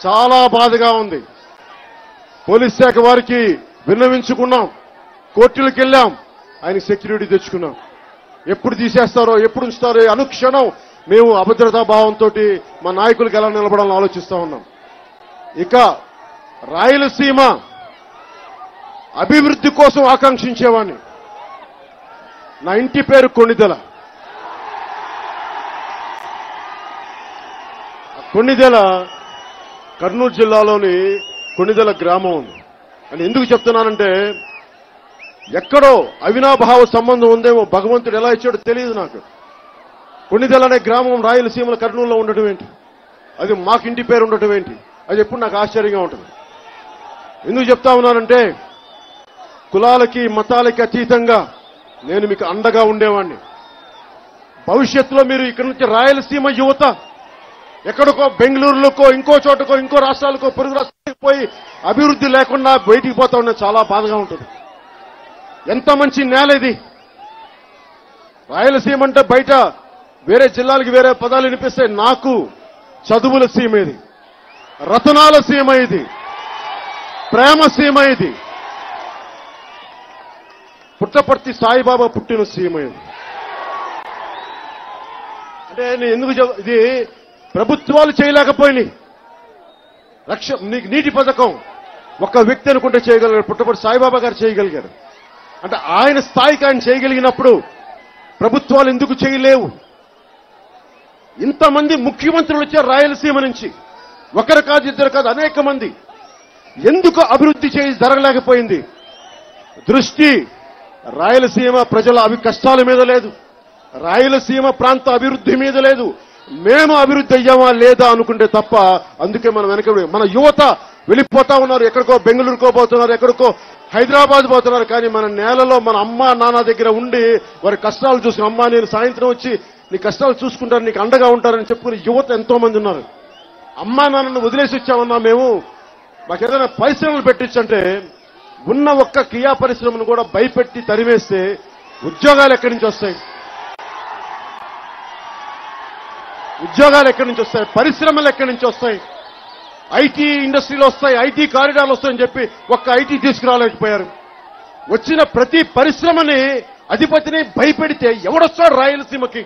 చాలా బాధగా ఉంది పోలీస్ శాఖ వారికి విన్నవించుకున్నాం కోర్టులకు వెళ్ళాం ఆయన సెక్యూరిటీ తెచ్చుకున్నాం ఎప్పుడు తీసేస్తారో ఎప్పుడు ఉంచుతారో ఈ అనుక్షణం మేము అభద్రతా భావంతో మా నాయకులకు ఎలా నిలబడాలని ఆలోచిస్తా ఉన్నాం ఇక రాయలసీమ అభివృద్ధి కోసం ఆకాంక్షించేవాడిని నా ఇంటి పేరు కొణిదెల ఆ కొణిదెల కర్నూలు జిల్లాలోని కొణిదెల గ్రామం ఉంది అని ఎందుకు చెప్తున్నానంటే ఎక్కడో అవినాభావ సంబంధం ఉందేమో భగవంతుడు ఎలా ఇచ్చాడో తెలియదు నాకు కొణిదెల అనే గ్రామం రాయలసీమల కర్నూలులో ఉండటం ఏంటి అది మాకు ఇంటి పేరు ఉండటం ఏంటి అది ఎప్పుడు నాకు ఆశ్చర్యంగా ఉంటుంది ఎందుకు చెప్తా ఉన్నానంటే కులాలకి మతాలకి అతీతంగా నేను మీకు అండగా ఉండేవాడిని భవిష్యత్తులో మీరు ఇక్కడి నుంచి రాయలసీమ యువత ఎక్కడికో బెంగళూరులోకో ఇంకో చోటకో ఇంకో రాష్ట్రాలకో పొరుగు రాష్ట్రాలకు పోయి అభివృద్ధి లేకుండా బయటికి పోతా ఉన్న చాలా బాధగా ఉంటుంది ఎంత మంచి నేల ఇది రాయలసీమ అంటే బయట వేరే జిల్లాలకి వేరే పదాలు వినిపిస్తాయి నాకు చదువుల సీమ ఇది రతనాల సీమ ఇది ప్రేమ సీమ ఇది పుట్టపర్తి సాయిబాబా పుట్టిన సీమ ఇది అంటే నేను ఎందుకు చెప్- ఇది ప్రభుత్వాలు చేయలేకపోయినాయి రక్ష నీ- నీటి పథకం ఒక వ్యక్తి అనుకుంటే చేయగలిగారు పుట్టపర్తి సాయిబాబా గారు చేయగలిగారు అంటే ఆయన స్థాయికి ఆయన చేయగలిగినప్పుడు ప్రభుత్వాలు ఎందుకు చేయలేవు ఇంతమంది ముఖ్యమంత్రులు వచ్చారు రాయలసీమ నుంచి ఒకరు కాదు ఇద్దరు కాదు అనేక మంది ఎందుకు అభివృద్ధి చేయి జరగలేకపోయింది దృష్టి రాయలసీమ ప్రజల అవి కష్టాల మీద లేదు రాయలసీమ ప్రాంత అభివృద్ధి మీద లేదు మేము అభివృద్ధి అయ్యామా లేదా అనుకుంటే తప్ప అందుకే మనం వెనక మన యువత వెళ్ళిపోతా ఉన్నారు ఎక్కడికో బెంగళూరుకో పోతున్నారు ఎక్కడికో హైదరాబాద్ పోతున్నారు కానీ మన నేలలో మన అమ్మ నాన్న దగ్గర ఉండి వారి కష్టాలు చూసుకుని అమ్మ నేను సాయంత్రం వచ్చి నీ కష్టాలు చూసుకుంటాను నీకు అండగా ఉంటారని చెప్పుకునే యువత ఎంతో మంది ఉన్నారు అమ్మా నాన్నను వదిలేసి వచ్చామన్నా మేము మాకు ఏదైనా పరిశ్రమలు పెట్టించంటే ఉన్న ఒక్క క్రియా పరిశ్రమను కూడా భయపెట్టి తరివేస్తే ఉద్యోగాలు ఎక్కడి నుంచి వస్తాయి ఉద్యోగాలు ఎక్కడి నుంచి వస్తాయి పరిశ్రమలు ఎక్కడి నుంచి వస్తాయి ఐటీ ఇండస్ట్రీలు వస్తాయి ఐటీ కారిడార్లు వస్తాయని చెప్పి ఒక్క ఐటీ తీసుకురాలేకపోయారు వచ్చిన ప్రతి పరిశ్రమని అధిపతిని భయపెడితే ఎవడొస్తాడు రాయలసీమకి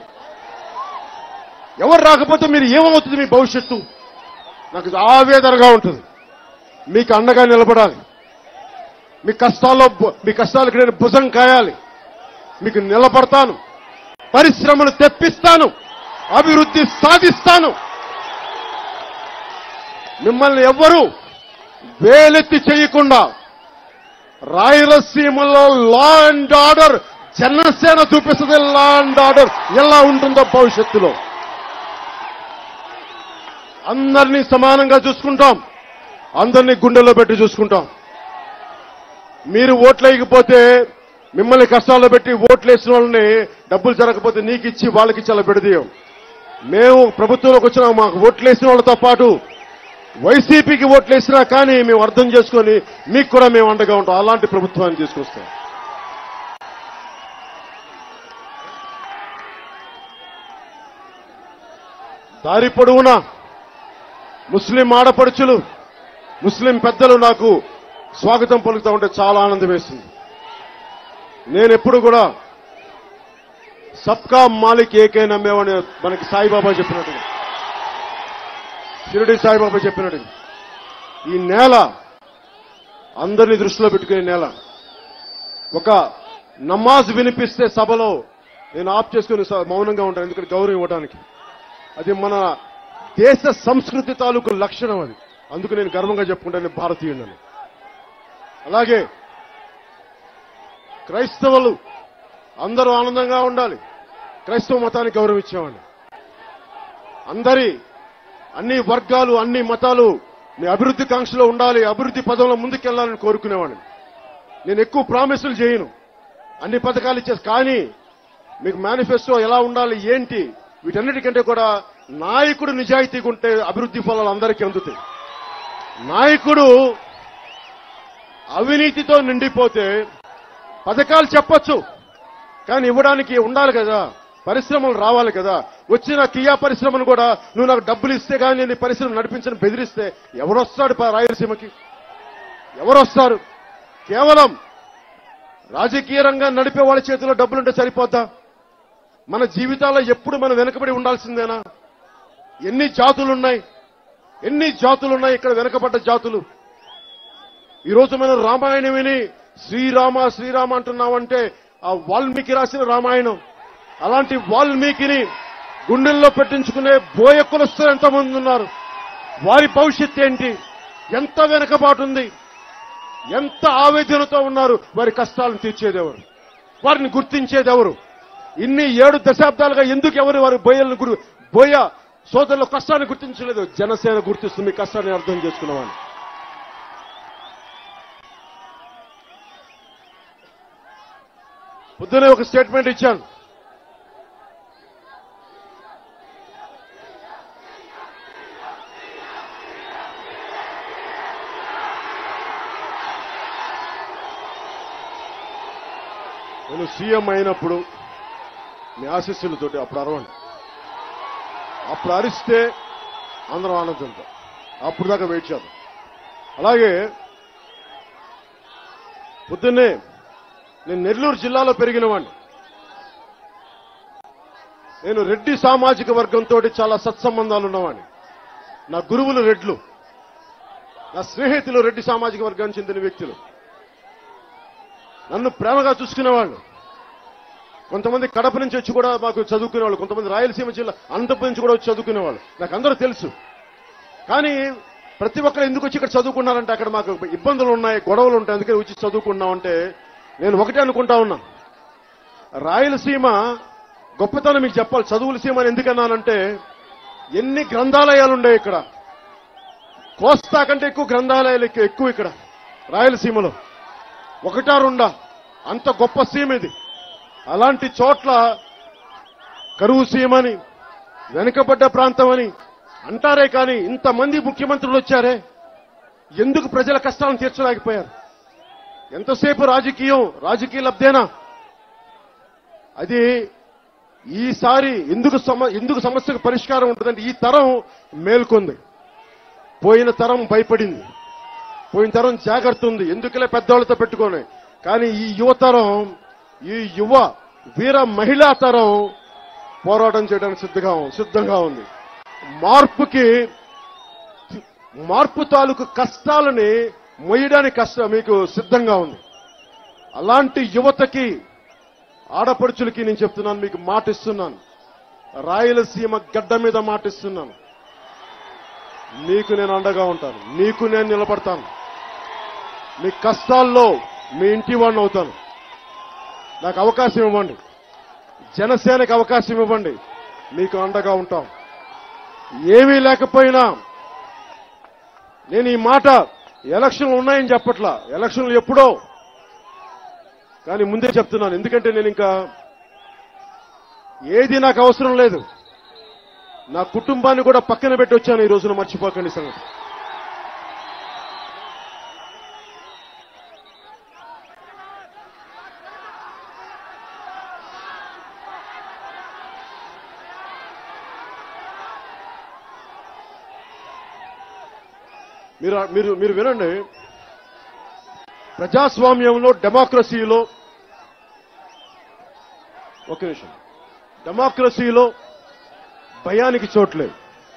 ఎవరు రాకపోతే మీరు ఏమవుతుంది మీ భవిష్యత్తు నాకు ఆవేదనగా ఉంటుంది మీకు అండగా నిలబడాలి మీ కష్టాల్లో బు- మీ కష్టాలకు నేను భుజం కాయాలి మీకు నిలబడతాను పరిశ్రమలు తెప్పిస్తాను అభివృద్ధి సాధిస్తాను మిమ్మల్ని ఎవ్వరూ వేలెత్తి చేయకుండా రాయలసీమలో లా అండ్ ఆర్డర్ జనసేన చూపిస్తుంది లా అండ్ ఆర్డర్ ఎలా ఉంటుందో భవిష్యత్తులో అందరినీ సమానంగా చూసుకుంటాం అందరినీ గుండెల్లో పెట్టి చూసుకుంటాం మీరు ఓట్లేయకపోతే మిమ్మల్ని కష్టాల్లో పెట్టి ఓట్లు వేసిన వాళ్ళని డబ్బులు జరగకపోతే నీకు ఇచ్చి వాళ్ళకి ఇచ్చి అలా పెడదీయం మేము ప్రభుత్వంలోకి వచ్చిన మాకు ఓట్లు వేసిన వాళ్ళతో పాటు వైసీపీకి ఓట్లు వేసినా కానీ మేము అర్థం చేసుకొని మీకు కూడా మేము అండగా ఉంటాం అలాంటి ప్రభుత్వాన్ని తీసుకొస్తాం దారి పొడవునా ముస్లిం ఆడపడుచులు ముస్లిం పెద్దలు నాకు స్వాగతం పలుకుతా ఉంటే చాలా ఆనందం వేస్తుంది నేను ఎప్పుడు కూడా సబ్కా మాలిక్ ఏకే నమ్మేవాడిని మనకి సాయిబాబా చెప్పినట్టుగా షిరిడి సాయిబాబా చెప్పినట్టుగా ఈ నేల అందరినీ దృష్టిలో పెట్టుకునే నేల ఒక నమాజ్ వినిపిస్తే సభలో నేను ఆఫ్ చేసుకుని స- మౌనంగా ఉంటాను ఎందుకంటే గౌరవం ఇవ్వడానికి అది మన దేశ సంస్కృతి తాలూకు లక్షణం అది అందుకు నేను గర్వంగా చెప్పుకుంటాను భారతీయుడని అలాగే క్రైస్తవులు అందరూ ఆనందంగా ఉండాలి క్రైస్తవ మతానికి గౌరవం ఇచ్చేవాడిని అందరి అన్ని వర్గాలు అన్ని మతాలు మీ అభివృద్ధి కాంక్షలో ఉండాలి అభివృద్ధి పదంలో ముందుకెళ్లాలని కోరుకునేవాడిని నేను ఎక్కువ ప్రామిసులు చేయను అన్ని పథకాలు ఇచ్చేసి కానీ మీకు మేనిఫెస్టో ఎలా ఉండాలి ఏంటి వీటన్నిటికంటే కూడా నాయకుడు నిజాయితీగా ఉంటే అభివృద్ధి ఫలాలు అందరికీ అందుతాయి నాయకుడు అవినీతితో నిండిపోతే పథకాలు చెప్పొచ్చు కానీ ఇవ్వడానికి ఉండాలి కదా పరిశ్రమలు రావాలి కదా వచ్చిన కియా పరిశ్రమను కూడా నువ్వు నాకు డబ్బులు ఇస్తే కానీ నేను ఈ పరిశ్రమ నడిపించని బెదిరిస్తే ఎవరొస్తాడు పా రాయలసీమకి ఎవరొస్తారు కేవలం రాజకీయ రంగాన్ని నడిపే వాళ్ళ చేతిలో డబ్బులుంటే సరిపోద్దా మన జీవితాల్లో ఎప్పుడు మనం వెనకబడి ఉండాల్సిందేనా ఎన్ని జాతులున్నాయి ఎన్ని జాతులున్నాయి ఇక్కడ వెనకబడ్డ జాతులు ఈరోజు మనం రామాయణం విని శ్రీరామ శ్రీరామ అంటున్నామంటే ఆ వాల్మీకి రాసిన రామాయణం అలాంటి వాల్మీకిని గుండెల్లో పెట్టించుకునే బోయ కులస్తులు ఎంతమంది ఉన్నారు వారి భవిష్యత్ ఏంటి ఎంత వెనకబాటు ఉంది ఎంత ఆవేదనతో ఉన్నారు వారి కష్టాలను తీర్చేదెవరు వారిని గుర్తించేదెవరు ఇన్ని ఏడు దశాబ్దాలుగా ఎందుకు ఎవరు వారి బోయలను గురి బోయ సోదరుల కష్టాన్ని గుర్తించలేదు జనసేన గుర్తిస్తుంది మీ కష్టాన్ని అర్థం చేసుకున్నామని పొద్దునే ఒక స్టేట్మెంట్ ఇచ్చాను నేను సీఎం అయినప్పుడు మీ ఆశీస్సులతోటి అప్పుడు అరవండి అప్పుడు అరిస్తే అందరం ఆనందంతో అప్పుడు దాకా వెయిట్ చేద్దాం అలాగే పొద్దున్నే నేను నెల్లూరు జిల్లాలో పెరిగిన వాడిని నేను రెడ్డి సామాజిక వర్గంతో చాలా సత్సంబంధాలు ఉన్నవాడిని నా గురువులు రెడ్లు నా స్నేహితులు రెడ్డి సామాజిక వర్గానికి చెందిన వ్యక్తులు నన్ను ప్రేమగా చూసుకునేవాళ్ళు కొంతమంది కడప నుంచి వచ్చి కూడా మాకు చదువుకునేవాళ్ళు కొంతమంది రాయలసీమ జిల్లా అనంతపురం నుంచి కూడా వచ్చి చదువుకునేవాళ్ళు నాకు అందరూ తెలుసు కానీ ప్రతి ఒక్కరు ఎందుకు వచ్చి ఇక్కడ చదువుకున్నారంటే అక్కడ మాకు ఇబ్బందులు ఉన్నాయి గొడవలు ఉంటాయి అందుకని వచ్చి చదువుకున్నామంటే నేను ఒకటే అనుకుంటా ఉన్నా రాయలసీమ గొప్పతనం మీకు చెప్పాలి చదువుల సీమ అని ఎందుకన్నానంటే ఎన్ని గ్రంథాలయాలు ఉన్నాయి ఇక్కడ కోస్తా కంటే ఎక్కువ గ్రంథాలయాలు ఎక్కు- ఎక్కువ ఇక్కడ రాయలసీమలో ఒకటా రెండా అంత గొప్ప సీమ ఇది అలాంటి చోట్ల కరువు సీమని వెనుకబడ్డ ప్రాంతం అని అంటారే కానీ ఇంతమంది ముఖ్యమంత్రులు వచ్చారే ఎందుకు ప్రజల కష్టాలను తీర్చలేకపోయారు ఎంతసేపు రాజకీయం రాజకీయ లబ్ధేనా అది ఈసారి ఎందుకు సమ ఎందుకు సమస్యకు పరిష్కారం ఉంటుందంటే ఈ తరం మేల్కొంది పోయిన తరం భయపడింది పోయిన తరం జాగ్రత్త ఉంది ఎందుకులే పెద్దవాళ్ళతో పెట్టుకొని కానీ ఈ యువతరం ఈ యువ వీర మహిళా తరం పోరాటం చేయడానికి సిద్ధంగా సిద్ధంగా ఉంది మార్పుకి మార్పు తాలూకు కష్టాలని మొయ్యడానికి కష్ట మీకు సిద్ధంగా ఉంది అలాంటి యువతకి ఆడపడుచులకి నేను చెప్తున్నాను మీకు మాట ఇస్తున్నాను రాయలసీమ గడ్డ మీద మాట ఇస్తున్నాను నీకు నేను అండగా ఉంటాను నీకు నేను నిలబడతాను మీ కష్టాల్లో మీ ఇంటి వాడిని అవుతాను నాకు అవకాశం ఇవ్వండి జనసేనకి అవకాశం ఇవ్వండి మీకు అండగా ఉంటాం ఏమీ లేకపోయినా నేను ఈ మాట ఎలక్షన్లు ఉన్నాయని చెప్పట్లా ఎలక్షన్లు ఎప్పుడో కానీ ముందే చెప్తున్నాను ఎందుకంటే నేను ఇంకా ఏది నాకు అవసరం లేదు నా కుటుంబాన్ని కూడా పక్కన పెట్టి వచ్చాను ఈ రోజున మర్చిపోకండి సంగతి మీరు మీరు మీరు వినండి ప్రజాస్వామ్యంలో డెమోక్రసీలో ఒక నిమిషం డెమోక్రసీలో భయానికి చోట్లేదు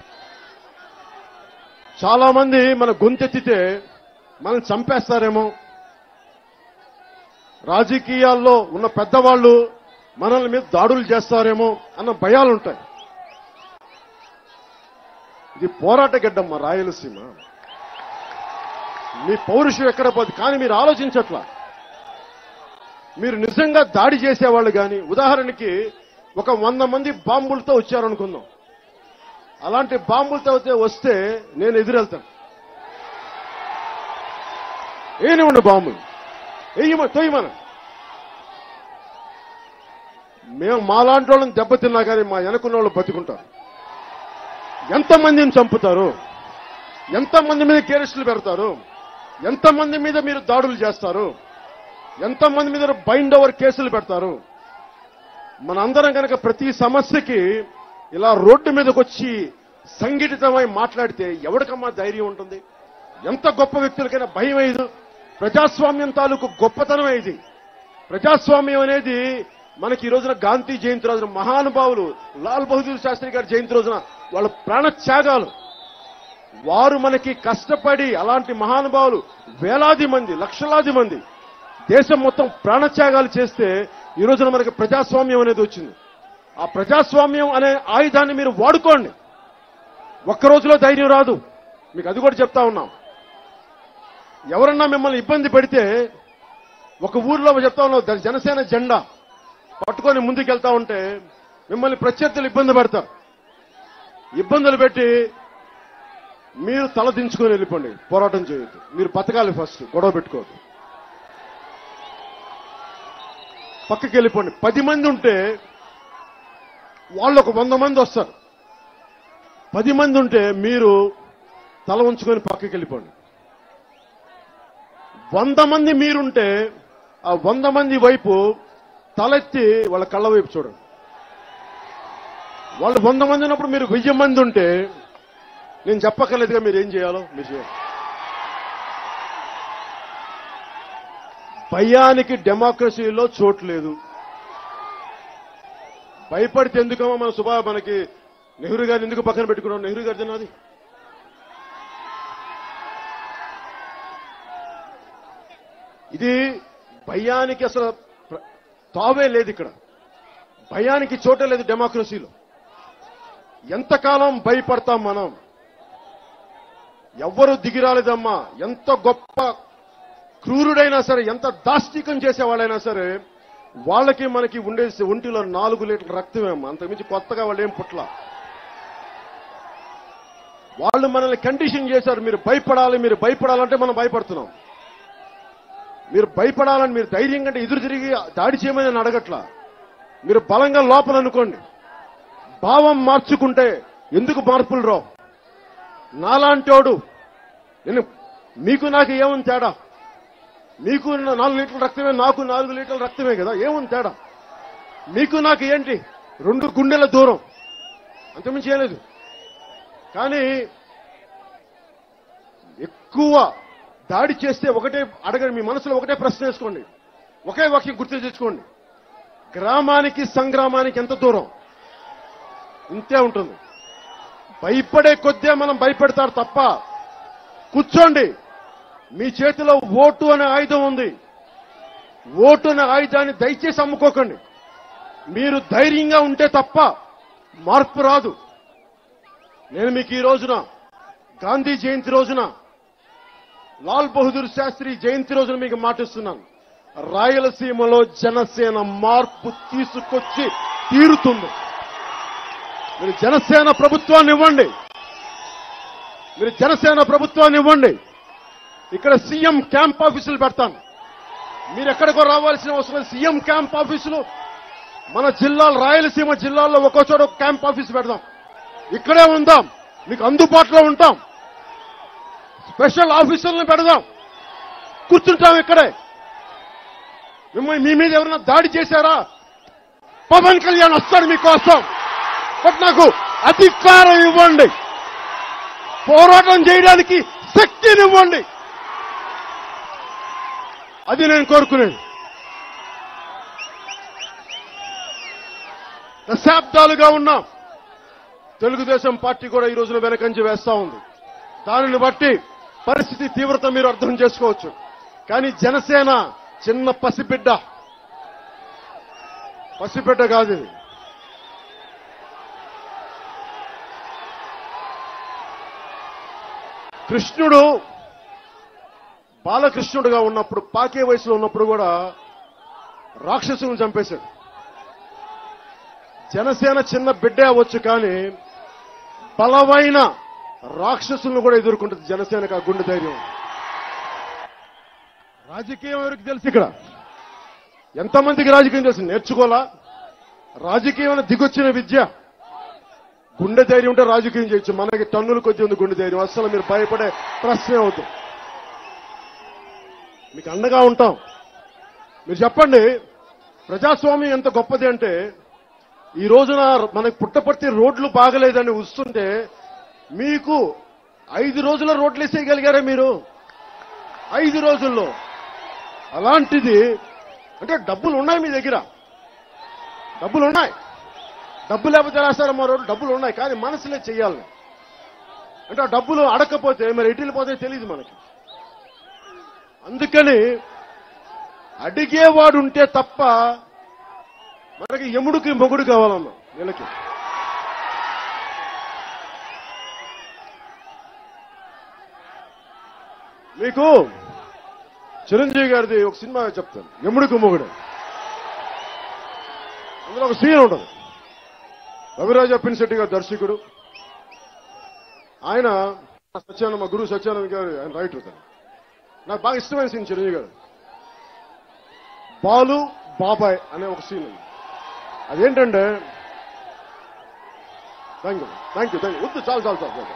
చాలా మంది మన గొంతెత్తితే మనం చంపేస్తారేమో రాజకీయాల్లో ఉన్న పెద్దవాళ్ళు మనల్ని మీద దాడులు చేస్తారేమో అన్న భయాలు ఉంటాయి ఇది పోరాట గడ్డమ్మ రాయలసీమ మీ పౌరుషం ఎక్కడ పోదు కానీ మీరు ఆలోచించట్లా మీరు నిజంగా దాడి చేసేవాళ్ళు కానీ ఉదాహరణకి ఒక వంద మంది బాంబులతో వచ్చారనుకుందాం అలాంటి బాంబులతో అయితే వస్తే నేను ఎదురెళ్తాను ఏనివ్వండి బాంబులు వేయమ తొయ్యమన మేము మాలాంటి వాళ్ళని దెబ్బతిన్నా కానీ మా వెనకున్న వాళ్ళు బతుకుంటారు ఎంతమందిని చంపుతారు ఎంతమంది మీద కేసులు పెడతారు ఎంతమంది మీద మీరు దాడులు చేస్తారు ఎంతమంది మీద బైండ్ ఓవర్ కేసులు పెడతారు మనందరం కనుక ప్రతి సమస్యకి ఇలా రోడ్డు మీదకి వచ్చి సంఘటితమై మాట్లాడితే ఎవరికమ్మా ధైర్యం ఉంటుంది ఎంత గొప్ప వ్యక్తులకైనా భయం అయ్యదు ప్రజాస్వామ్యం తాలూకు గొప్పతనం ఇది ప్రజాస్వామ్యం అనేది మనకి ఈ రోజున గాంధీ జయంతి రోజున మహానుభావులు లాల్ బహదూర్ శాస్త్రి గారి జయంతి రోజున వాళ్ళ ప్రాణత్యాగాలు వారు మనకి కష్టపడి అలాంటి మహానుభావులు వేలాది మంది లక్షలాది మంది దేశం మొత్తం ప్రాణత్యాగాలు చేస్తే ఈ రోజున మనకి ప్రజాస్వామ్యం అనేది వచ్చింది ఆ ప్రజాస్వామ్యం అనే ఆయుధాన్ని మీరు వాడుకోండి ఒక్క రోజులో ధైర్యం రాదు మీకు అది కూడా చెప్తా ఉన్నాం ఎవరన్నా మిమ్మల్ని ఇబ్బంది పెడితే ఒక ఊర్లో చెప్తా ఉన్నాం ద- జనసేన జెండా పట్టుకొని ముందుకెళ్తా ఉంటే మిమ్మల్ని ప్రత్యర్థులు ఇబ్బంది పెడతారు ఇబ్బందులు పెట్టి మీరు తల దించుకొని వెళ్ళిపోండి పోరాటం చేయొద్దు మీరు బతకాలి ఫస్ట్ గొడవ పెట్టుకోవద్దు పక్కకి వెళ్ళిపోండి పది మంది ఉంటే వాళ్ళు ఒక వంద మంది వస్తారు పది మంది ఉంటే మీరు తల ఉంచుకొని పక్కకి వెళ్ళిపోండి వంద మంది మీరుంటే ఆ వంద మంది వైపు తలెత్తి వాళ్ళ కళ్ళ వైపు చూడండి వాళ్ళు వంద మంది ఉన్నప్పుడు మీరు వెయ్యి మంది ఉంటే నేను చెప్పక్కర్లేదుగా మీరు ఏం చేయాలో మీరు చేయాలి భయానికి డెమోక్రసీలో చోటు లేదు భయపడితే ఎందుకమ్మా మన సుభా మనకి నెహ్రూ గారిని ఎందుకు పక్కన పెట్టుకున్నాం నెహ్రూ గారి తిన్నది ఇది భయానికి అసలు ప్ర- తావే లేదు ఇక్కడ భయానికి చోటే లేదు డెమోక్రసీలో ఎంతకాలం భయపడతాం మనం ఎవ్వరూ దిగిరాలేదమ్మా ఎంత గొప్ప క్రూరుడైనా సరే ఎంత దాష్టికం చేసేవాళ్ళైనా సరే వాళ్ళకి మనకి ఉండే ఒంటిలో నాలుగు లీటర్ల రక్తమేమ్మా అంతకుమించి కొత్తగా వాళ్ళు ఏం పుట్ల వాళ్ళు మనల్ని కండిషన్ చేశారు మీరు భయపడాలి మీరు భయపడాలంటే మనం భయపడుతున్నాం మీరు భయపడాలని మీరు ధైర్యం కంటే ఎదురు తిరిగి దాడి చేయమని నేను అడగట్లా మీరు బలంగా లోపల అనుకోండి భావం మార్చుకుంటే ఎందుకు మార్పులు రావు నాలాంటోడు నేను మీకు నాకు ఏముంది తేడా మీకు నా- నాలుగు లీటర్ల రక్తమే నాకు నాలుగు లీటర్ల రక్తమే కదా ఏముంది తేడా మీకు నాకు ఏంటి రెండు గుండెల దూరం అంతమించి ఏం లేదు కానీ ఎక్కువ దాడి చేస్తే ఒకటే అడగండి మీ మనసులో ఒకటే ప్రశ్న వేసుకోండి ఒకే వాక్యం గుర్తు తెచ్చుకోండి గ్రామానికి సంగ్రామానికి ఎంత దూరం ఇంతే ఉంటుంది భయపడే కొద్దే మనం భయపెడతారు తప్ప కూర్చోండి మీ చేతిలో ఓటు అనే ఆయుధం ఉంది ఓటు అనే ఆయుధాన్ని దయచేసి అమ్ముకోకండి మీరు ధైర్యంగా ఉంటే తప్ప మార్పు రాదు నేను మీకు ఈ రోజున గాంధీ జయంతి రోజున లాల్ బహదూర్ శాస్త్రి జయంతి రోజున మీకు మాటిస్తున్నాను రాయలసీమలో జనసేన మార్పు తీసుకొచ్చి తీరుతుంది మీరు జనసేన ప్రభుత్వాన్ని ఇవ్వండి మీరు జనసేన ప్రభుత్వాన్ని ఇవ్వండి ఇక్కడ సీఎం క్యాంప్ ఆఫీసులు పెడతాను మీరు ఎక్కడికో రావాల్సిన అవసరం లేదు. సీఎం క్యాంప్ ఆఫీసులు మన జిల్లాలు రాయలసీమ జిల్లాల్లో ఒక్కో చోట ఒక క్యాంప్ ఆఫీస్ పెడదాం ఇక్కడే ఉందాం మీకు అందుబాటులో ఉంటాం స్పెషల్ ఆఫీసర్లను పెడదాం కూర్చుంటాం ఇక్కడే మిమ్మల్ని మీ మీద ఎవరైనా దాడి చేశారా పవన్ కళ్యాణ్ వస్తాడు మీకోసం బట్ నాకు అధికారం ఇవ్వండి పోరాటం చేయడానికి శక్తినివ్వండి అది నేను కోరుకునేది దశాబ్దాలుగా ఉన్నాం తెలుగుదేశం పార్టీ కూడా ఈ రోజున వెనకంజి వేస్తా ఉంది దానిని బట్టి పరిస్థితి తీవ్రత మీరు అర్థం చేసుకోవచ్చు కానీ జనసేన చిన్న పసిబిడ్డ పసిబిడ్డ కాదు ఇది కృష్ణుడు బాలకృష్ణుడుగా ఉన్నప్పుడు పాకే వయసులో ఉన్నప్పుడు కూడా రాక్షసులను చంపేశాడు జనసేన చిన్న బిడ్డే అవ్వచ్చు కానీ బలమైన రాక్షసులను కూడా ఎదుర్కొంటుంది జనసేనకు ఆ గుండె ధైర్యం రాజకీయం ఎవరికి తెలుసు ఇక్కడ ఎంతమందికి రాజకీయం తెలుసు నేర్చుకోలా రాజకీయం అనే దిగొచ్చిన విద్య గుండె ధైర్యం ఉంటే రాజకీయం చేయొచ్చు మనకి టన్నుల కొద్ది ఉంది గుండె ధైర్యం అస్సలు మీరు భయపడే ప్రశ్నే అవుతుంది మీకు అండగా ఉంటాం మీరు చెప్పండి ప్రజాస్వామ్యం ఎంత గొప్పది అంటే ఈ రోజున మనకి పుట్టపర్తి రోడ్లు బాగలేదని వస్తుంటే మీకు ఐదు రోజుల రోడ్లు వేసేయగలిగారా మీరు ఐదు రోజుల్లో అలాంటిది అంటే డబ్బులు ఉన్నాయి మీ దగ్గర డబ్బులు ఉన్నాయి డబ్బు లేకపోతే రాస్తారా మా రోడ్లు డబ్బులు ఉన్నాయి కానీ మనసులే చెయ్యాలి అంటే ఆ డబ్బులు అడగకపోతే మరి ఎటు వెళ్ళిపోతే తెలియదు మనకి అందుకని అడిగేవాడు ఉంటే తప్ప మనకి యముడికి మొగుడు కావాలమ్మా వీళ్ళకి మీకు చిరంజీవి గారిది ఒక సినిమా చెప్తాను యముడికి మొగుడు అందులో ఒక సీన్ ఉంటుంది రవిరాజ పిన్శెట్టి గారు దర్శకుడు ఆయన సత్యానంద మా గురువు సత్యానంద గారు ఆయన రైటర్ తను నాకు బాగా ఇష్టమైన సీన్ చిరంజీవి గారు బాలు బాబాయ్ అనే ఒక సీన్ ఉంది అదేంటంటే thank you thank you thank you వద్దు చాలు చాలు చాలు చాలు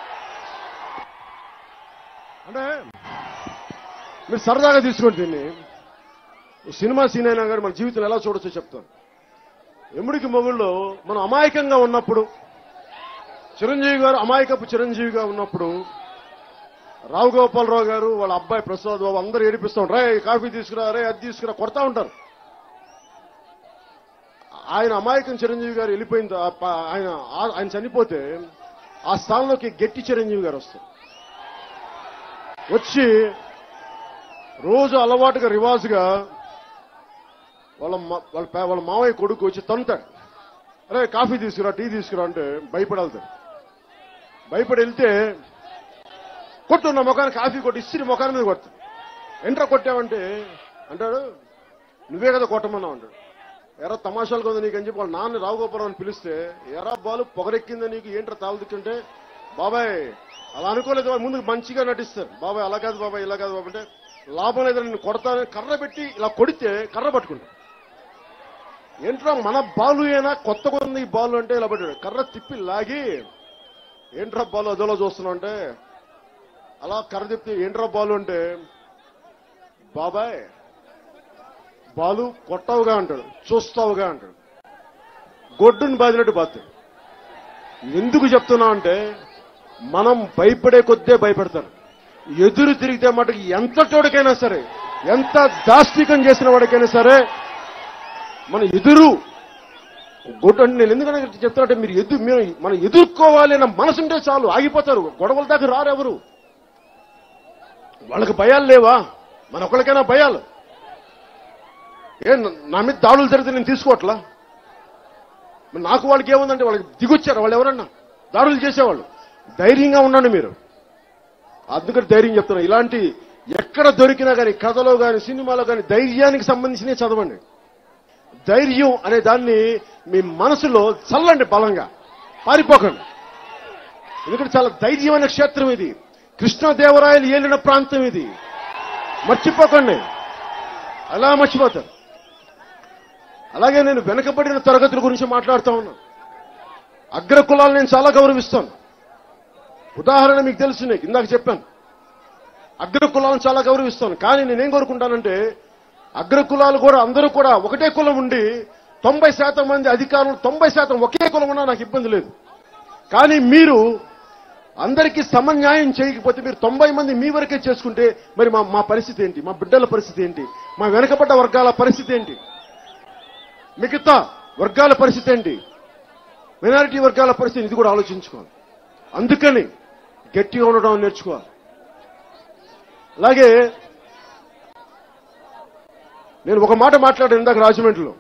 అంటే మీరు సరదాగా తీసుకోండి దీన్ని ఓ సినిమా సీన్ అయినా కానీ మన జీవితం ఎలా చూడొచ్చో చెప్తాను ఎముడికి మొగుళ్ళు మనం అమాయకంగా ఉన్నప్పుడు చిరంజీవి గారు అమాయకపు చిరంజీవిగా ఉన్నప్పుడు రావు గోపాలరావు గారు వాళ్ళ అబ్బాయి ప్రసాద్ బాబు అందరూ ఏడిపిస్తూ ఉంటారు రే కాఫీ తీసుకురా రే అది తీసుకురా కొడతా ఉంటారు ఆయన అమాయకం చిరంజీవి గారు వెళ్ళిపోయిన త- ప- ఆయన ఆ- ఆయన చనిపోతే ఆ స్థానంలోకి గట్టి చిరంజీవి గారు వస్తారు వచ్చి రోజు అలవాటుగా రివాజుగా వాళ్ళ మ- వాళ్ళ పే- వాళ్ళ మావయ్య కొడుకు వచ్చి తంతాడు అరే కాఫీ తీసుకురా టీ తీసుకురా అంటే భయపడి వెళ్తాడు భయపడి వెళ్తే కొట్టు నా ముఖానికి కాఫీ కొట్టి ఇస్త్రీ ముఖాన్ని మీద కొడతాడు ఎంట్రా కొట్టావంటే అంటాడు నువ్వే కదా కొట్టమన్నావు అంటాడు ఎరా తమాషాలు కొంది నీకు అని చెప్పి వాళ్ళ నాన్న రావుగోపురం అని పిలిస్తే ఎరా బాలు పొగరెక్కిందా నీకు ఏంట్రా తాగుతుంటే బాబాయ్ అలా అనుకోలేదు బాబాయ్ ముందు మంచిగా నటిస్తారు బాబాయ్ అలా కాదు బాబాయ్ ఇలా కాదు బాబాయ్ అంటే లాభం లేదు నేను కొడతాను కర్ర పెట్టి ఇలా కొడితే కర్ర పట్టుకుంటా ఏంట్రా మన బాలు ఏనా కొత్తగా ఉంది ఈ బాలు అంటే ఇలా పట్టాడు కర్ర తిప్పి లాగి ఏంట్రా బాలు అదోలో చూస్తున్నావు అంటే అలా కర్ర తిప్పి ఏంట్రా బాలు అంటే బాబాయ్ బాలు కొట్టవుగా అంటాడు చూస్తావుగా అంటాడు గొడ్డుని బాదినట్టు బాతాడు ఎందుకు చెప్తున్నా అంటే మనం భయపడే కొద్దే భయపడతారు ఎదురు తిరిగితే మటుకు ఎంత చోటకైనా సరే ఎంత దాష్టికం చేసిన వాడికైనా సరే మన ఎదురు గొడ్డు అంటే నేను ఎందుకంటే చెప్తానంటే మీరు ఎదు మీరు మనం ఎదుర్కోవాలి అన్న మనసు ఉంటే చాలు ఆగిపోతారు గొడవల దాకా రారు ఎవరు వాళ్ళకి భయాలు లేవా మన ఒకరికైనా భయాలు ఏ నా మీద దాడులు జరిగితే నేను తీసుకోవట్లా మరి నాకు వాళ్ళకి ఏముందంటే వాళ్ళకి దిగొచ్చారు వాళ్ళు ఎవరన్నా దాడులు చేసేవాళ్ళు ధైర్యంగా ఉండండి మీరు అందుకని ధైర్యం చెప్తున్నా ఇలాంటి ఎక్కడ దొరికినా కానీ కథలో కానీ సినిమాలో కానీ ధైర్యానికి సంబంధించినవి చదవండి ధైర్యం అనే దాన్ని మీ మనసులో చల్లండి బలంగా పారిపోకండి ఎందుకంటే చాలా ధైర్యమైన క్షేత్రం ఇది కృష్ణదేవరాయలు ఏలిన ప్రాంతం ఇది మర్చిపోకండి అలా మర్చిపోతారు అలాగే నేను వెనకబడిన తరగతుల గురించి మాట్లాడుతా ఉన్నా అగ్ర కులాలు నేను చాలా గౌరవిస్తాను ఉదాహరణ మీకు తెలుసు నీకు ఇందాక చెప్పాను అగ్ర కులాలను చాలా గౌరవిస్తాను కానీ నేనేం కోరుకుంటానంటే అగ్ర కులాలు కూడా అందరూ కూడా ఒకటే కులం ఉండి తొంభై శాతం మంది అధికారులు తొంభై శాతం ఒకే కులం ఉన్నా నాకు ఇబ్బంది లేదు కానీ మీరు అందరికీ సమన్యాయం చేయకపోతే మీరు తొంభై మంది మీ వరకే చేసుకుంటే మరి మా మా పరిస్థితి ఏంటి మా బిడ్డల పరిస్థితి ఏంటి మా వెనకబడ్డ వర్గాల పరిస్థితి ఏంటి మిగతా వర్గాల పరిస్థితి ఏంటి మైనారిటీ వర్గాల పరిస్థితి ఇది కూడా ఆలోచించుకోవాలి అందుకని గట్టిగా ఉండడం నేర్చుకోవాలి అలాగే నేను ఒక మాట మాట్లాడాను ఇందాక రాజమండ్రిలో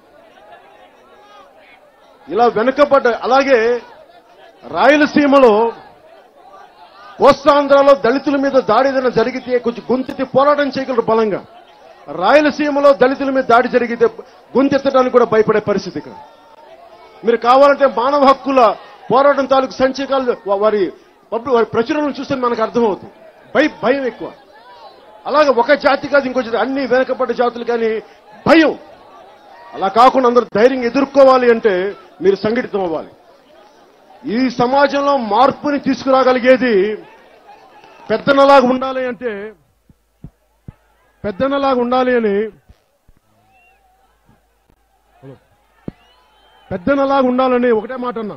ఇలా వెనుకబడ్డ అలాగే రాయలసీమలో కోస్తాంధ్రలో దళితుల మీద దాడి ఏదైనా జరిగితే కొంచెం గొంతెత్తి పోరాటం చేయగలరు బలంగా రాయలసీమలో దళితుల మీద దాడి జరిగితే గొంతెత్తడానికి కూడా భయపడే పరిస్థితి ఇక్కడ మీరు కావాలంటే మానవ హక్కుల పోరాటం తాలూకు సంచకాలు వా- వారి పబ్లి- వారి ప్రచురణలు చూస్తే మనకు అర్థమవుతుంది భయ భయం ఎక్కువ అలాగే ఒక జాతి కాదు ఇంకో జాతి అన్ని వెనకబడ్డ జాతులు కానీ భయం అలా కాకుండా అందరూ ధైర్యంగా ఎదుర్కోవాలి అంటే మీరు సంఘటితం అవ్వాలి ఈ సమాజంలో మార్పుని తీసుకురాగలిగేది పెద్దనలాగా ఉండాలి అంటే పెద్దనలాగా ఉండాలి అని పెద్దనలాగా ఉండాలని ఒకటే మాట అన్నా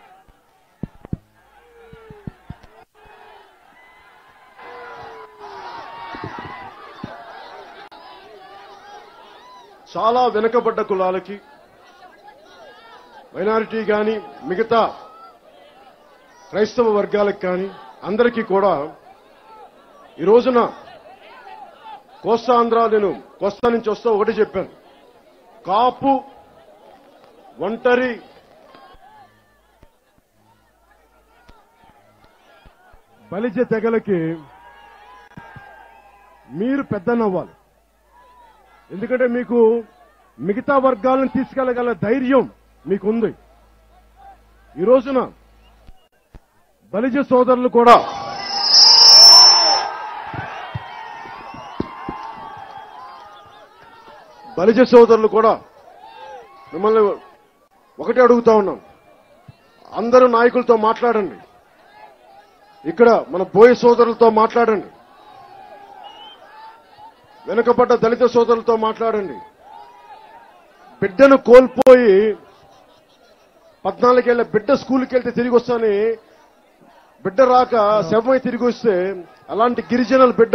చాలా వెనుకబడ్డ కులాలకి మైనారిటీ కానీ మిగతా క్రైస్తవ వర్గాలకు కానీ అందరికీ కూడా ఈ రోజున కోస్తాంధ్ర నేను కోస్తా నుంచి వస్తా ఒకటి చెప్పాను కాపు ఒంటరి బలిజ తెగలకి మీరు పెద్దనవ్వాలి ఎందుకంటే మీకు మిగతా వర్గాలను తీసుకెళ్లగల ధైర్యం మీకుంది ఈ రోజున బలిజ సోదరులు కూడా బలిజ సోదరులు కూడా మిమ్మల్ని ఒకటే అడుగుతా ఉన్నాం అందరూ నాయకులతో మాట్లాడండి ఇక్కడ మన బోయ సోదరులతో మాట్లాడండి వెనుకబడ్డ దళిత సోదరులతో మాట్లాడండి బిడ్డను కోల్పోయి పద్నాలుగేళ్ల బిడ్డ స్కూల్కి వెళ్తే తిరిగి వస్తాని బిడ్డ రాక శవమై తిరిగి వస్తే అలాంటి గిరిజనుల బిడ్డ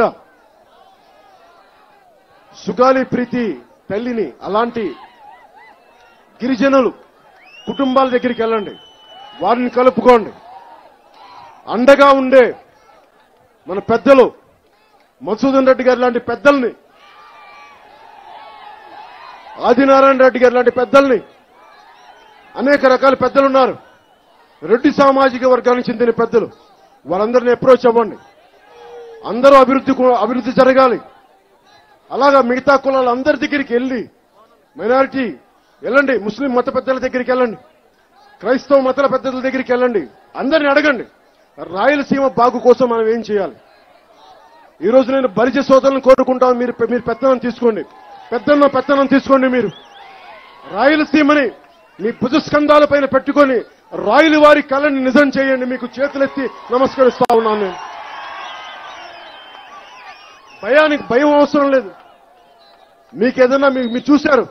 సుగాలి ప్రీతి తల్లిని అలాంటి గిరిజనులు కుటుంబాల దగ్గరికి వెళ్ళండి వారిని కలుపుకోండి అండగా ఉండే మన పెద్దలు మధుసూదన్ రెడ్డి గారు లాంటి పెద్దల్ని ఆదినారాయణ రెడ్డి గారు లాంటి పెద్దల్ని అనేక రకాల పెద్దలు ఉన్నారు రెడ్డి సామాజిక వర్గానికి చెందిన పెద్దలు వాళ్ళందరినీ అప్రోచ్ అవ్వండి అందరూ అభివృద్ధి కూ- అభివృద్ధి జరగాలి అలాగా మిగతా కులాల అందరి దగ్గరికి వెళ్ళి మైనారిటీ వెళ్ళండి ముస్లిం మత పెద్దల దగ్గరికి వెళ్ళండి క్రైస్తవ మతాల పెద్దల దగ్గరికి వెళ్ళండి అందరిని అడగండి రాయలసీమ బాగు కోసం మనం ఏం చేయాలి ఈ రోజు నేను బలిజ సోదరులను కోరుకుంటాను మీరు మీరు పెత్తనం తీసుకోండి పెద్దన్న పెత్తనం తీసుకోండి మీరు రాయలసీమని మీ భుజస్కంధాల పైన పెట్టుకొని రాయల వారి కళని నిజం చేయండి మీకు చేతులెత్తి నమస్కరిస్తా ఉన్నాను నేను భయానికి భయం అవసరం లేదు మీకేదన్నా మీ- మీరు చూశారు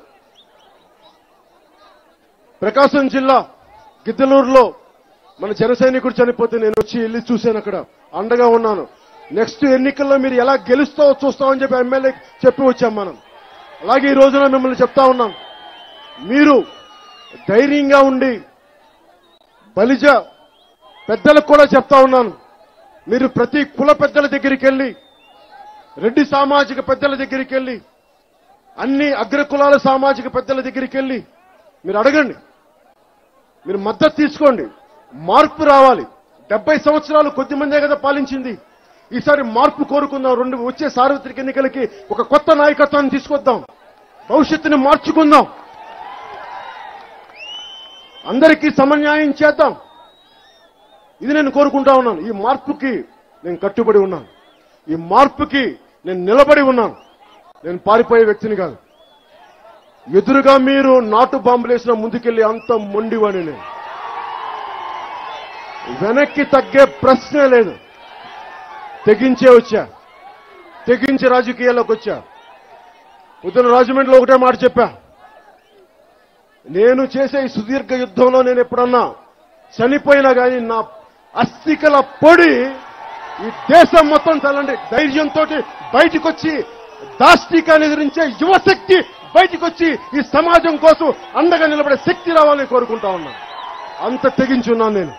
ప్రకాశం జిల్లా గిద్దలూరులో మన జన సైనికుడు చనిపోతే నేను వచ్చి వెళ్ళి చూశాను అక్కడ అండగా ఉన్నాను నెక్స్ట్ ఎన్నికల్లో మీరు ఎలా గెలుస్తావో చూస్తామని చెప్పి ఎమ్మెల్యే చెప్పి వచ్చాం మనం అలాగే ఈ రోజున మిమ్మల్ని చెప్తా ఉన్నాం మీరు ధైర్యంగా ఉండి బలిజ పెద్దలకు కూడా చెప్తా ఉన్నాను మీరు ప్రతి కుల పెద్దల దగ్గరికి వెళ్ళి రెడ్డి సామాజిక పెద్దల దగ్గరికి వెళ్ళి అన్ని అగ్రకులాల సామాజిక పెద్దల దగ్గరికి వెళ్ళి మీరు అడగండి మీరు మద్దతు తీసుకోండి మార్పు రావాలి డెబ్బై సంవత్సరాలు కొద్ది మందే కదా పాలించింది ఈసారి మార్పు కోరుకుందాం రెండు వచ్చే సార్వత్రిక ఎన్నికలకి ఒక కొత్త నాయకత్వాన్ని తీసుకొద్దాం భవిష్యత్తుని మార్చుకుందాం అందరికీ సమన్యాయం చేద్దాం ఇది నేను కోరుకుంటా ఉన్నాను ఈ మార్పుకి నేను కట్టుబడి ఉన్నాను ఈ మార్పుకి నేను నిలబడి ఉన్నాను నేను పారిపోయే వ్యక్తిని కాదు ఎదురుగా మీరు నాటు బాంబులేసిన ముందుకెళ్లి అంత మొండివాణి నేను వెనక్కి తగ్గే ప్రశ్నే లేదు తెగించే వచ్చా తెగించి రాజకీయాల్లోకి వచ్చా పొద్దున రాజమండ్రిలో ఒకటే మాట చెప్పా నేను చేసే ఈ సుదీర్ఘ యుద్ధంలో నేను ఎప్పుడన్నా చనిపోయినా కానీ నా అస్థికల పొడి ఈ దేశం మొత్తం చల్లండి ధైర్యంతో బయటికి వచ్చి దాష్టికాన్ని ఎదిరించే యువశక్తి బయటికి వచ్చి ఈ సమాజం కోసం అండగా నిలబడే శక్తి రావాలని కోరుకుంటా ఉన్నా అంత తెగించున్నాను నేను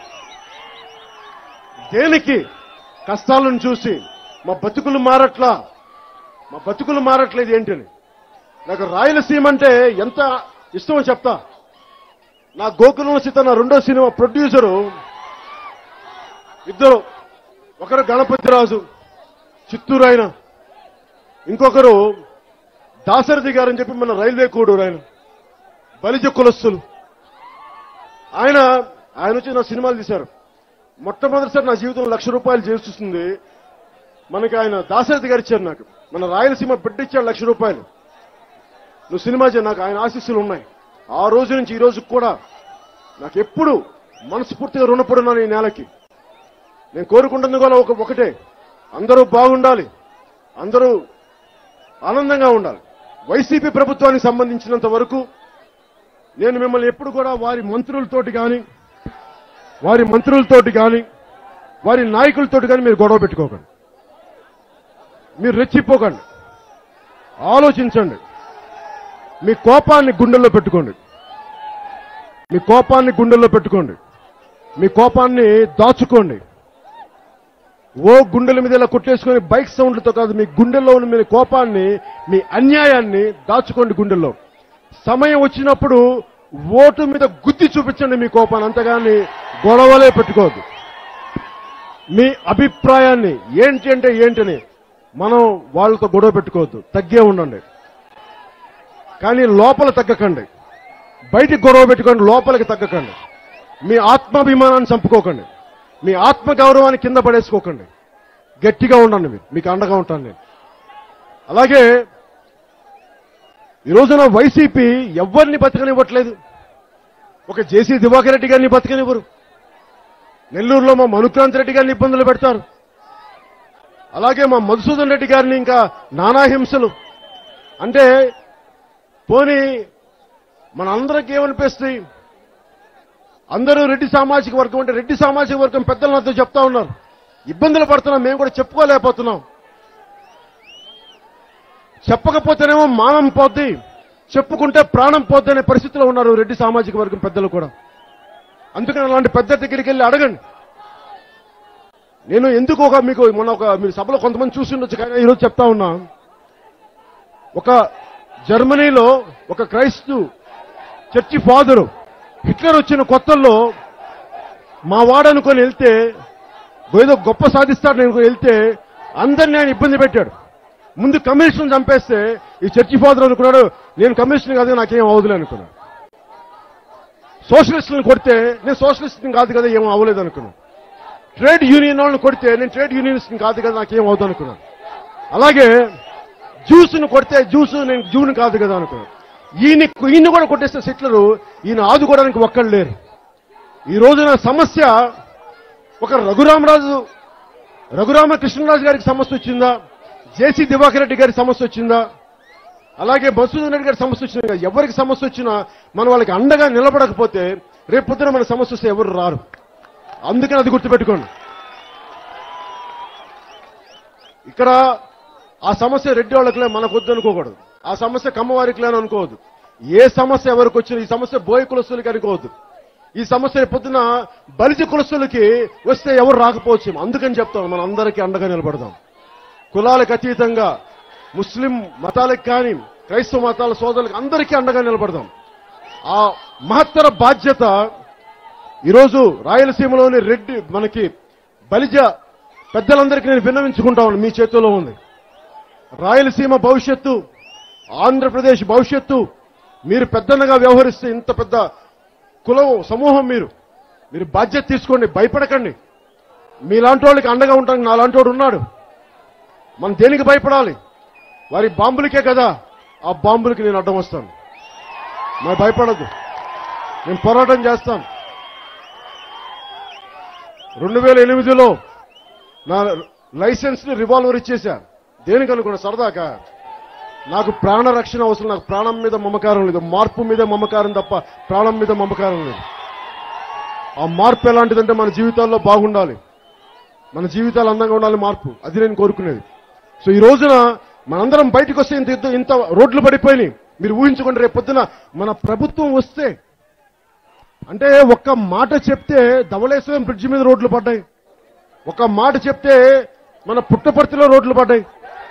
దేనికి కష్టాలను చూసి మా బతుకులు మారట్లా మా బతుకులు మారట్లేదు ఏంటని నాకు రాయలసీమ అంటే ఎంత ఇష్టమో చెప్తా నా గోకులం సీత నా రెండో సినిమా ప్రొడ్యూసరు ఇద్దరు ఒకరు గణపతిరాజు చిత్తూరు ఆయన ఇంకొకరు దాసరథి గారని చెప్పి మన రైల్వే కోడూరు ఆయన బలిజ కులస్తులు ఆయన ఆయన వచ్చి నా సినిమాలు తీశారు మొట్టమొదటిసారి నా జీవితంలో లక్ష రూపాయలు చేస్తుంది మనకి ఆయన దాశరథి గారు ఇచ్చారు నాకు మన రాయలసీమ బిడ్డ ఇచ్చాడు లక్ష రూపాయలు నువ్వు సినిమా చేయి నాకు ఆయన ఆశీస్సులు ఉన్నాయి ఆ రోజు నుంచి ఈ రోజు కూడా నాకు ఎప్పుడు మనస్ఫూర్తిగా రుణపడున్నాను ఈ నేలకి నేను కోరుకుంటుంది కూడా ఒక ఒకటే అందరూ బాగుండాలి అందరూ ఆనందంగా ఉండాలి వైసీపీ ప్రభుత్వానికి సంబంధించినంత వరకు నేను మిమ్మల్ని ఎప్పుడు కూడా వారి మంత్రులతోటి కానీ వారి మంత్రులతోటి కానీ వారి నాయకులతోటి కానీ మీరు గొడవ పెట్టుకోకండి మీరు రెచ్చిపోకండి ఆలోచించండి మీ కోపాన్ని గుండెల్లో పెట్టుకోండి మీ కోపాన్ని గుండెల్లో పెట్టుకోండి మీ కోపాన్ని దాచుకోండి ఓ గుండెల మీద ఇలా కొట్టేసుకొని బైక్ సౌండ్లతో కాదు మీ గుండెల్లో ఉన్న మీ కోపాన్ని మీ అన్యాయాన్ని దాచుకోండి గుండెల్లో సమయం వచ్చినప్పుడు ఓటు మీద గుద్ది చూపించండి మీ కోపాన్ని అంతగాని గొడవలే పెట్టుకోవద్దు మీ అభిప్రాయాన్ని ఏంటి అంటే ఏంటని మనం వాళ్ళతో గొడవ పెట్టుకోవద్దు తగ్గే ఉండండి కానీ లోపల తగ్గకండి బయటికి గొడవ పెట్టుకోండి లోపలికి తగ్గకండి మీ ఆత్మాభిమానాన్ని చంపుకోకండి మీ ఆత్మ గౌరవాన్ని కింద పడేసుకోకండి గట్టిగా ఉండండి మీరు మీకు అండగా ఉంటాను నేను అలాగే ఈ రోజున వైసీపీ ఎవరిని బతకనివ్వట్లేదు ఒక జేసీ దివాకర్ రెడ్డి గారిని బతకనివ్వరు నెల్లూరులో మా మనుక్రాంత్ రెడ్డి గారిని ఇబ్బందులు పెడతారు అలాగే మా మధుసూదన్ రెడ్డి గారిని ఇంకా నానా హింసలు అంటే పోనీ మన అందరికి ఏమనిపిస్తాయి అందరూ రెడ్డి సామాజిక వర్గం అంటే రెడ్డి సామాజిక వర్గం పెద్దలు నాతో చెప్తా ఉన్నారు ఇబ్బందులు పడుతున్నాం మేము కూడా చెప్పుకోలేకపోతున్నాం చెప్పకపోతేనేమో మానం పోద్ది చెప్పుకుంటే ప్రాణం పోద్ది అనే పరిస్థితిలో ఉన్నారు రెడ్డి సామాజిక వర్గం పెద్దలు కూడా అందుకని అలాంటి పెద్ద దగ్గరికి వెళ్ళి అడగండి నేను ఎందుకు ఒక మీకు మొన్న ఒక మీరు సభలో కొంతమంది చూసి ఉండొచ్చు కానీ ఈరోజు చెప్తా ఉన్నా ఒక జర్మనీలో ఒక క్రైస్తు చర్చి ఫాదరు హిట్లర్ వచ్చిన కొత్తల్లో మా వాడనుకొని వెళ్తే ఏదో గొప్ప సాధిస్తాడు నేను వెళ్తే అందరిని ఆయన ఇబ్బంది పెట్టాడు ముందు కమ్యూనిస్టులను చంపేస్తే ఈ చర్చి ఫాదర్ అనుకున్నాడు నేను కమ్యూనిస్ట్ కాదు నాకేం అవదులే అనుకున్నాడు సోషలిస్టులను కొడితే నేను సోషలిస్ట్ కాదు కదా ఏం అవ్వలేదు అనుకున్నాను ట్రేడ్ యూనియన్ వాళ్ళని కొడితే నేను ట్రేడ్ యూనియనిస్ట్ కాదు కదా నాకేం అవుతుంది అనుకున్నాను అలాగే జ్యూస్ను కొడితే జ్యూస్ నేను జూన్ కాదు కదా అనుకున్నాను ఈయన ఈయన కూడా కొట్టేస్తే సిట్లరు ఈయన ఆదుకోవడానికి ఒక్కళ్ళు లేరు ఈ రోజున సమస్య ఒక రఘురామరాజు రఘురామకృష్ణరాజు గారికి సమస్య వచ్చిందా జేసీ దివాకర్ రెడ్డి గారికి సమస్య వచ్చిందా అలాగే మసూదన్ రెడ్డి గారి సమస్య వచ్చింది కదా ఎవరికి సమస్య వచ్చినా మనం వాళ్ళకి అండగా నిలబడకపోతే రేపు పొద్దున మన సమస్య వస్తే ఎవరు రారు అందుకని అది గుర్తుపెట్టుకోండి ఇక్కడ ఆ సమస్య రెడ్డి వాళ్ళకిలే మనకు వద్దు అనుకోకూడదు ఆ సమస్య కమ్మవారికి లేని అనుకోవద్దు ఏ సమస్య ఎవరికి వచ్చినా ఈ సమస్య బోయ కులస్తులకి అనుకోవద్దు ఈ సమస్య రేపు పొద్దున బలిజ కులస్తులకి వస్తే ఎవరు రాకపోవచ్చు అందుకని చెప్తాం మన అందరికీ అండగా నిలబడదాం కులాలకు అతీతంగా ముస్లిం మతాలకు కానీ క్రైస్తవ మతాల సోదరులకు అందరికీ అండగా నిలబడదాం ఆ మహత్తర బాధ్యత ఈరోజు రాయలసీమలోని రెడ్డి మనకి బలిజ పెద్దలందరికీ నేను విన్నవించుకుంటా ఉన్నాను మీ చేతిలో ఉంది రాయలసీమ భవిష్యత్తు ఆంధ్రప్రదేశ్ భవిష్యత్తు మీరు పెద్దన్నగా వ్యవహరిస్తే ఇంత పెద్ద కులం సమూహం మీరు మీరు బాధ్యత తీసుకోండి భయపడకండి మీలాంటి వాళ్ళకి అండగా ఉంటానికి నాలాంటి వాడు ఉన్నాడు మనం దేనికి భయపడాలి వారి బాంబులకే కదా ఆ బాంబులకి నేను అడ్డం వస్తాను మరి భయపడద్దు నేను పోరాటం చేస్తాను రెండు వేల ఎనిమిదిలో నా లైసెన్స్ ని రివాల్వర్ ఇచ్చేశా దేనికి అనుకున్నా సరదాకా నాకు ప్రాణ రక్షణ అవసరం నాకు ప్రాణం మీద మమకారం లేదు మార్పు మీద మమకారం తప్ప ప్రాణం మీద మమకారం లేదు ఆ మార్పు ఎలాంటిదంటే మన జీవితాల్లో బాగుండాలి మన జీవితాలు అందంగా ఉండాలి మార్పు అది నేను కోరుకునేది సో ఈ రోజున మనందరం బయటకు వస్తే ఇంత యుద్ధం ఇంత రోడ్లు పడిపోయినాయి మీరు ఊహించుకోండి రేపు పొద్దున మన ప్రభుత్వం వస్తే అంటే ఒక్క మాట చెప్తే ధవళేశ్వరం బ్రిడ్జి మీద రోడ్లు పడ్డాయి ఒక మాట చెప్తే మన పుట్టపర్తిలో రోడ్లు పడ్డాయి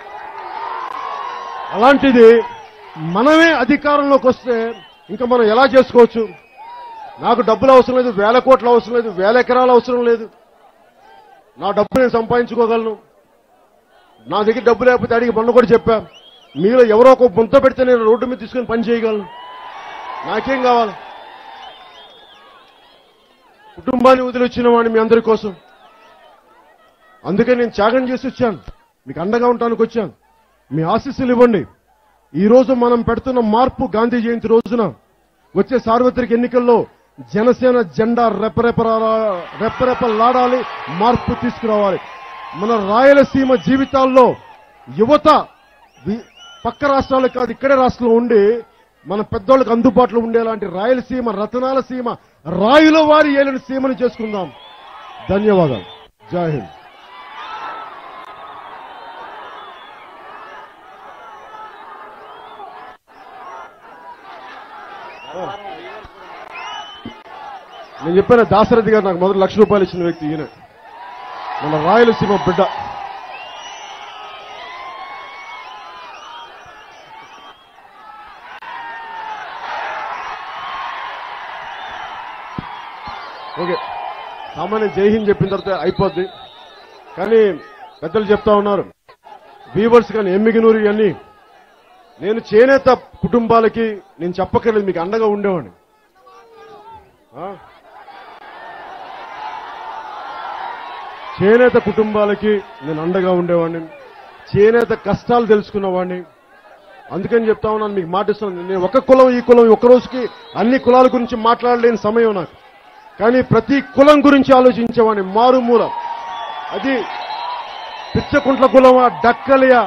అలాంటిది మనమే అధికారంలోకి వస్తే ఇంకా మనం ఎలా చేసుకోవచ్చు నాకు డబ్బులు అవసరం లేదు వేల కోట్ల అవసరం లేదు వేల ఎకరాలు అవసరం లేదు నా డబ్బు నేను సంపాదించుకోగలను నా దగ్గర డబ్బు లేకపోతే అడిగి మొన్న కూడా చెప్పా మీలో ఎవరో ఒక ముంత పెడితే నేను రోడ్డు మీద తీసుకొని పని చేయగలను నాకేం కావాలి కుటుంబాన్ని వదిలి వచ్చిన వాడిని మీ అందరి కోసం అందుకే నేను త్యాగం చేసి వచ్చాను మీకు అండగా ఉండటానికి వచ్చాను మీ ఆశీస్సులు ఇవ్వండి ఈ రోజు మనం పెడుతున్న మార్పు గాంధీ జయంతి రోజున వచ్చే సార్వత్రిక ఎన్నికల్లో జనసేన జెండా రెపరెపరా రెపరెపలాడాలి మార్పు తీసుకురావాలి మన రాయలసీమ జీవితాల్లో యువత వి- పక్క రాష్ట్రాలకు కాదు ఇక్కడే రాష్ట్రంలో ఉండి మన పెద్దోళ్ళకి అందుబాటులో ఉండేలాంటి రాయలసీమ రతనాల సీమ రాయుల వారి ఏలిన సీమను చేసుకుందాం ధన్యవాదాలు జై హింద్ నేను చెప్పాను దాశరథి గారు నాకు మొదటి లక్ష రూపాయలు ఇచ్చిన వ్యక్తి ఈయన మన రాయలసీమ బిడ్డ ఓకే సామాన్య జై హింద్ చెప్పిన తర్వాత అయిపోద్ది కానీ పెద్దలు చెప్తా ఉన్నారు వీవర్స్ కానీ ఎమ్మిగినూరు ఇవన్నీ నేను చేనేత కుటుంబాలకి నేను చెప్పక్కర్లేదు మీకు అండగా ఉండేవాడిని ఆ? చేనేత కుటుంబాలకి నేను అండగా ఉండేవాడిని చేనేత కష్టాలు తెలుసుకున్నవాడిని అందుకని చెప్తా ఉన్నాను మీకు మాటిస్తున్నాను నేను ఒక కులం ఈ కులం ఈ ఒక్క రోజుకి అన్ని కులాల గురించి మాట్లాడలేని సమయం నాకు కానీ ప్రతి కులం గురించి ఆలోచించేవాడిని మారుమూల అది పిచ్చకుంట్ల కులమా డక్కలియా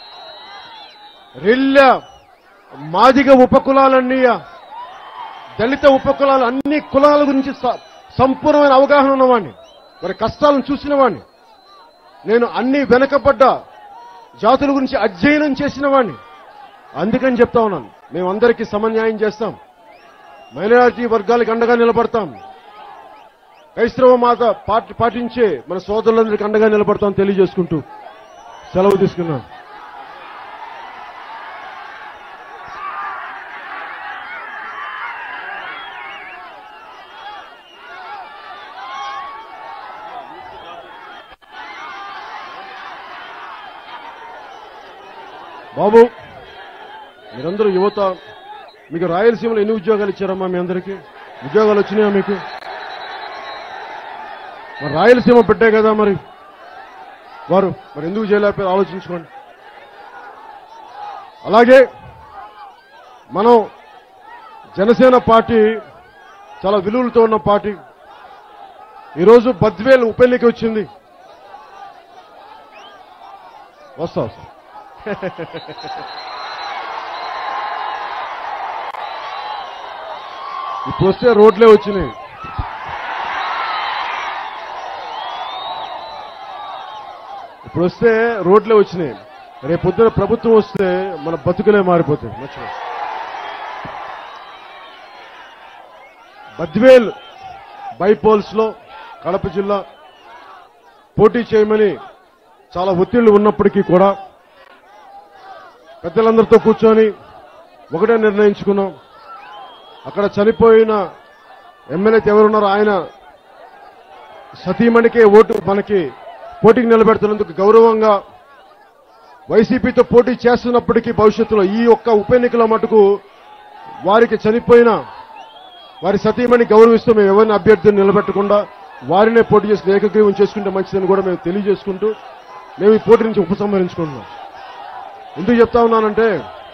రెల్య మాదిగ ఉపకులాలన్నీయా దళిత ఉపకులాలు అన్ని కులాల గురించి స- సంపూర్ణమైన అవగాహన ఉన్నవాడిని వారి కష్టాలను చూసిన వాడిని నేను అన్ని వెనకబడ్డ జాతుల గురించి అధ్యయనం చేసిన వాడిని అందుకని చెప్తా ఉన్నాను మేమందరికీ సమన్యాయం చేస్తాం మైనారిటీ వర్గాలకు అండగా నిలబడతాం క్రైస్తవ మాత పాటి పాటించే మన సోదరులందరికీ అండగా నిలబడతాం తెలియజేసుకుంటూ సెలవు తీసుకున్నాను బాబు మీరందరూ యువత మీకు రాయలసీమలో ఎన్ని ఉద్యోగాలు ఇచ్చారమ్మా మీ అందరికీ ఉద్యోగాలు వచ్చినాయా మీకు మరి రాయలసీమ పెట్టే కదా మరి వారు మరి ఎందుకు చేయలేకపోయారు ఆలోచించుకోండి అలాగే మనం జనసేన పార్టీ చాలా విలువలతో ఉన్న పార్టీ ఈరోజు బద్వేల్ ఉప ఎన్నిక వచ్చింది వస్తా వస్తా ఇప్పుడు వస్తే రోడ్లే వచ్చినాయి ఇప్పుడు వస్తే రోడ్లే వచ్చినాయి రేపు పొద్దున ప్రభుత్వం వస్తే మన బతుకులే మారిపోతాయి మర్చిపో బద్వేల్ బైపోల్స్ లో కడప జిల్లా పోటీ చేయమని చాలా ఒత్తిళ్లు ఉన్నప్పటికీ కూడా పెద్దలందరితో కూర్చొని ఒకటే నిర్ణయించుకున్నాం అక్కడ చనిపోయిన ఎమ్మెల్యే ఎవరున్నారో ఆయన సతీమణికే ఓటు మనకి పోటీకి నిలబెడుతున్నందుకు గౌరవంగా వైసీపీతో పోటీ చేస్తున్నప్పటికీ భవిష్యత్తులో ఈ ఒక్క ఉప ఎన్నికల మటుకు వారికి చనిపోయిన వారి సతీమణి గౌరవిస్తూ మేము ఎవరిని అభ్యర్థిని నిలబెట్టకుండా వారినే పోటీ చేసి ఏకగ్రీవం చేసుకుంటే మంచిదని కూడా మేము తెలియజేసుకుంటూ మేము ఈ పోటీ నుంచి ఉపసంహరించుకుంటున్నాం ఎందుకు చెప్తా ఉన్నానంటే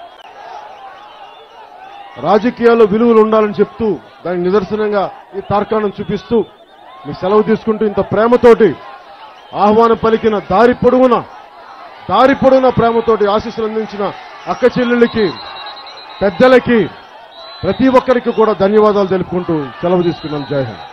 రాజకీయాల్లో విలువలు ఉండాలని చెప్తూ దానికి నిదర్శనంగా ఈ తార్కాణం చూపిస్తూ మీ సెలవు తీసుకుంటూ ఇంత ప్రేమతోటి ఆహ్వానం పలికిన దారి పొడవున దారి పొడవున ప్రేమతోటి ఆశీస్సులు అందించిన అక్క చెల్లెళ్ళకి పెద్దలకి ప్రతి ఒక్కరికి కూడా ధన్యవాదాలు తెలుపుకుంటూ సెలవు తీసుకున్నాం జై హింద్